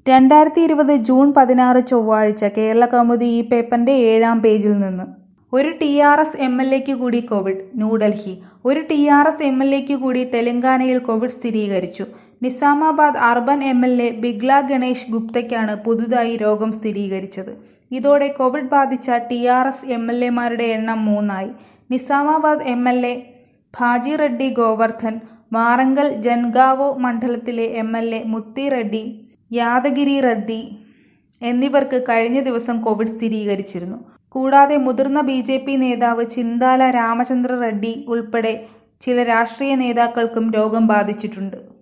രണ്ടായിരത്തി ഇരുപത് ജൂൺ പതിനാറ് ചൊവ്വാഴ്ച കേരളകൗമുദി ഈ പേപ്പറിന്റെ ഏഴാം പേജിൽ നിന്ന് ഒരു T R S M L എക്ക് കൂടി കോവിഡ് ന്യൂഡൽഹി ഒരു T R S M L എക്ക് കൂടി തെലങ്കാനയിൽ കോവിഡ് സ്ഥിരീകരിച്ചു Nizamabad urban M L A Bigala Ganesh ഗുപ്തയ്ക്കാണ് പുതുതായി രോഗം സ്ഥിരീകരിച്ചത് ഇതോടെ കോവിഡ് ബാധിച്ച T R S M L എമാരുടെ എണ്ണം മൂന്നായി Nizamabad M L A Baji Reddy Govardhan Warangal Jangaon മണ്ഡലത്തിലെ എം എൽ എ മുത്തി റെഡ്ഡി യാദഗിരി റെഡ്ഡി എന്നിവർക്ക് കഴിഞ്ഞ ദിവസം കോവിഡ് സ്ഥിരീകരിച്ചിരുന്നു കൂടാതെ മുതിർന്ന ബി ജെ പി നേതാവ് ചിന്താല രാമചന്ദ്ര റെഡ്ഡി ഉൾപ്പെടെ ചില രാഷ്ട്രീയ നേതാക്കൾക്കും രോഗം ബാധിച്ചിട്ടുണ്ട്